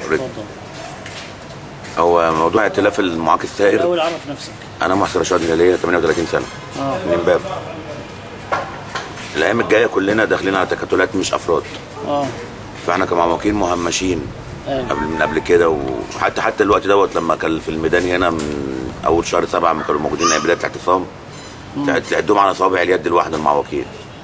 اتفضل هو موضوع ائتلاف المعاق السائر الاول عرف نفسك انا محسن رشاد هلاليه 38 سنه اه من امبابه الايام الجايه كلنا داخلين على تكتلات مش افراد اه فاحنا كمعوقين مهمشين ايوه قبل من قبل كده وحتى حتى الوقت دوت لما كان في الميدان هنا من اول شهر سبعه لما كانوا موجودين بدايه الاعتصام تعدهم على صوابع اليد الواحده المعوقين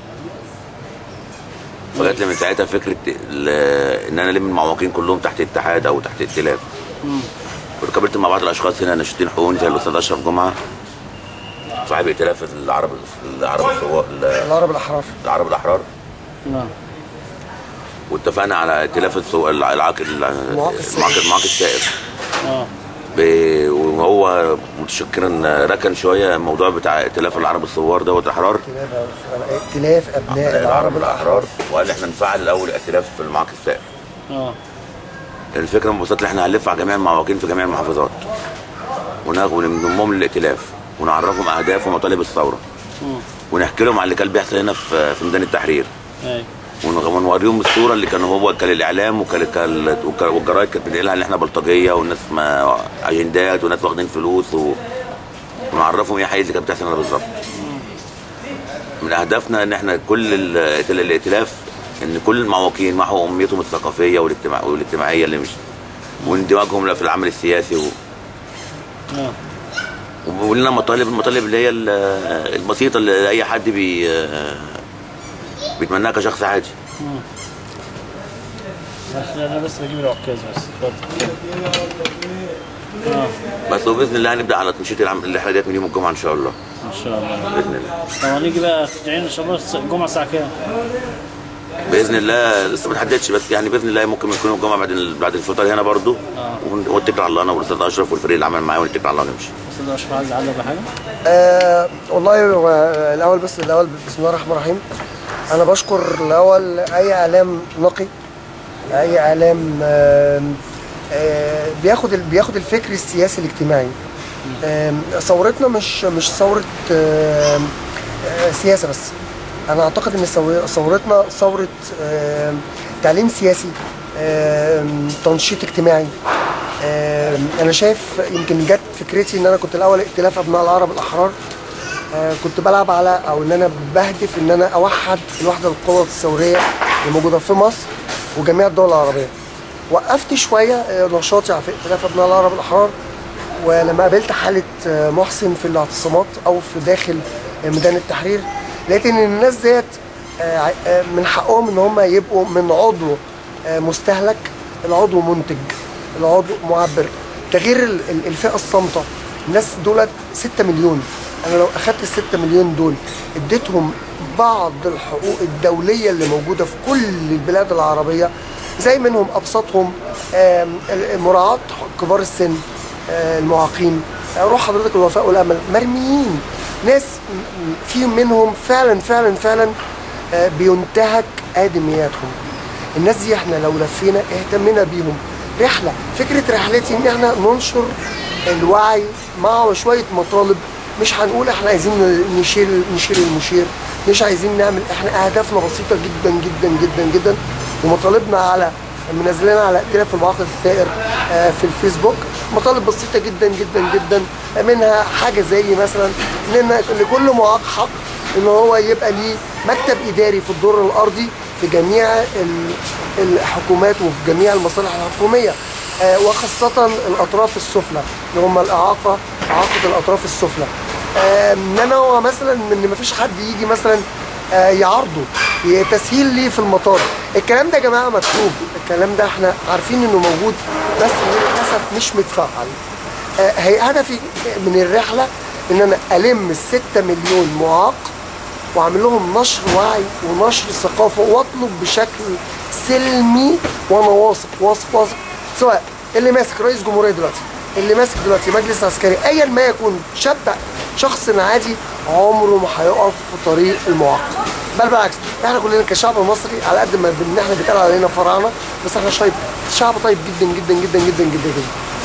فجات لي من ساعتها فكره ال- ان انا الم المعوقين كلهم تحت اتحاد او تحت ائتلاف وركبت مع بعض الاشخاص هنا ناشطين حقوقي زي الاستاذ اشرف جمعه صاحب ائتلاف العرب العرب الثوار- العرب الاحرار العرب الاحرار نعم واتفقنا على ائتلاف السو... العاق المعاق السائر. المعاق المعاق السائر اه ب- وهو متشكرا ركن شويه الموضوع بتاع ائتلاف العرب الثوار دوت الاحرار ائتلاف ابناء العرب الاحرار وقال احنا نفعل الاول ائتلاف في المعاق السائر اه الفكره ببساطه ان احنا هنلف على جميع المعوقين في جميع المحافظات وناخد ونضمهم للائتلاف ونعرفهم اهداف ومطالب الثوره مم. ونحكي لهم على اللي كان بيحصل هنا في في ميدان التحرير ايوه ونغ- ونوريهم الصوره اللي كان هو كان الاعلام وكان كان- وك- والجرايد كانت بتنقلها ان احنا بلطجيه والناس ما اجندات وناس واخدين فلوس و... ونعرفهم ايه حقيقه اللي كانت بتحصل هنا بالظبط. من اهدافنا ان احنا كل ال- الائتل- الائتلاف ان كل المعوقين معهم اميتهم الثقافيه والاجتماع والاجتماعيه اللي مش واندماجهم في العمل السياسي و... اه ولنا مطالب المطالب اللي هي ال- البسيطه اللي اي حد بي بيتمناها كشخص عادي. بس انا بس بجيب العكاز بس اتفضل اه بس وباذن الله هنبدا على تنشيط العم- الرحله ديت من يوم الجمعه ان شاء الله ان شاء الله باذن الله طب هنيجي بقى تدعين ان شاء الله الجمعه الساعه كام؟ باذن الله لسه ما تحددش بس يعني باذن الله ممكن يكون يوم الجمعه بعد ال- بعد الفطار هنا برضو آه. ون- ونتكل على الله انا والاستاذ اشرف والفريق اللي عمل معايا ونتكل على الله ونمشي استاذ اشرف عايز يعلق بحاجه؟ آه والله هو الاول بس الاول بسم الله الرحمن الرحيم انا بشكر الاول اي اعلام نقي اي اعلام آه آه بياخد ال- بياخد الفكر السياسي الاجتماعي آه ثورتنا مش مش ثوره آه آه سياسه بس انا اعتقد ان ثور- ثورتنا ثوره آه تعليم سياسي آه تنشيط اجتماعي آه انا شايف يمكن جت فكرتي ان انا كنت الاول ائتلاف ابناء العرب الاحرار آه، كنت بلعب على او ان انا بهدف ان انا اوحد الوحده القوى الثوريه اللي موجوده في مصر وجميع الدول العربيه. وقفت شويه آه، نشاطي في ائتلاف ابناء العرب الاحرار ولما قابلت حاله آه، محسن في الاعتصامات او في داخل آه، ميدان التحرير لقيت ان الناس ديت آه، ع- آه، من حقهم ان هم يبقوا من عضو آه، مستهلك العضو منتج العضو معبر تغيير ال- ال- الفئه الصامته الناس دولت 6 مليون انا لو اخدت ال 6 مليون دول اديتهم بعض الحقوق الدوليه اللي موجوده في كل البلاد العربيه زي منهم ابسطهم آم، ال- مراعاه كبار السن آه، المعاقين آه، روح حضرتك الوفاء والامل مرميين ناس م- م- في منهم فعلا فعلا فعلا آه، بينتهك ادمياتهم الناس دي احنا لو لفينا اهتمينا بيهم رحله فكره رحلتي ان احنا ننشر الوعي مع شويه مطالب مش هنقول احنا عايزين نشير نشير المشير مش عايزين نعمل احنا اهدافنا بسيطه جدا جدا جدا جدا ومطالبنا على منزلين على ائتلاف المعاقد الثائر آه، في الفيسبوك مطالب بسيطه جدا جدا جدا منها حاجه زي مثلا ان لكل معاق حق ان هو يبقى ليه مكتب اداري في الدور الارضي في جميع ال- الحكومات وفي جميع المصالح الحكوميه آه، وخاصه الاطراف السفلى اللي هم الاعاقه اعاقه الاطراف السفلى آه، ان انا هو مثلا ان مفيش حد يجي مثلا آه، يعارضه ي- تسهيل ليه في المطار الكلام ده يا جماعه مكتوب الكلام ده احنا عارفين انه موجود بس للاسف مش متفعل آه، هي هدفي من الرحله ان انا الم الستة مليون معاق واعمل لهم نشر وعي ونشر ثقافه واطلب بشكل سلمي وانا واثق واثق واثق سواء اللي ماسك رئيس جمهوريه دلوقتي اللي ماسك دلوقتي مجلس عسكري ايا ما يكون شاب شخص عادي عمره ما هيقف في طريق المعاق بل بالعكس احنا كلنا كشعب مصري على قد ما بن- احنا بيتقال علينا فراعنه بس احنا شعب شعب طيب جدا جدا جدا جدا جدا جدا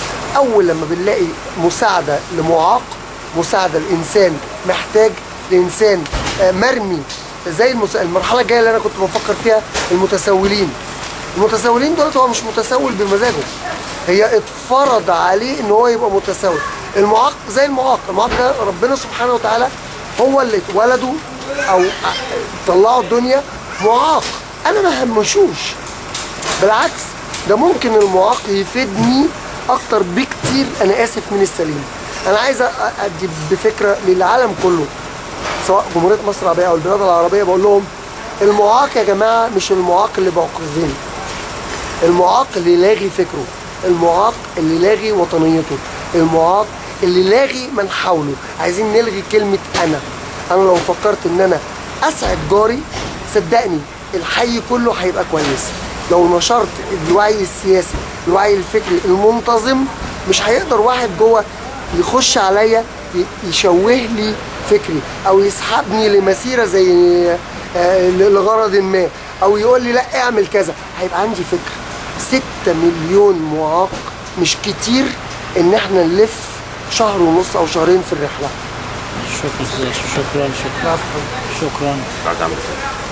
اول لما بنلاقي مساعده لمعاق مساعده لانسان محتاج لانسان آه، مرمي زي المس... المرحله الجايه اللي انا كنت بفكر فيها المتسولين المتسولين دول هو مش متسول بمزاجه هي اتفرض عليه ان هو يبقى متسول المعاق زي المعاق المعاق ده ربنا سبحانه وتعالى هو اللي اتولدوا او طلعوا الدنيا معاق انا ما همشوش بالعكس ده ممكن المعاق يفيدني اكتر بكتير انا اسف من السليم انا عايز أ- ادي بفكره للعالم كله سواء جمهوريه مصر العربيه او البلاد العربيه بقول لهم المعاق يا جماعه مش المعاق اللي بعقزين المعاق اللي لاغي فكره المعاق اللي لاغي وطنيته المعاق اللي لاغي من حوله عايزين نلغي كلمة أنا أنا لو فكرت إن أنا أسعد جاري صدقني الحي كله هيبقى كويس لو نشرت الوعي السياسي الوعي الفكري المنتظم مش هيقدر واحد جوه يخش عليا ي- يشوه لي فكري او يسحبني لمسيره زي آه، لغرض ما او يقول لي لا اعمل كذا هيبقى عندي فكر 6 مليون معاق مش كتير ان احنا نلف شهر ونص او شهرين في الرحله شكرا شكرا شكرا عفوا شكرا بعد عمل كده.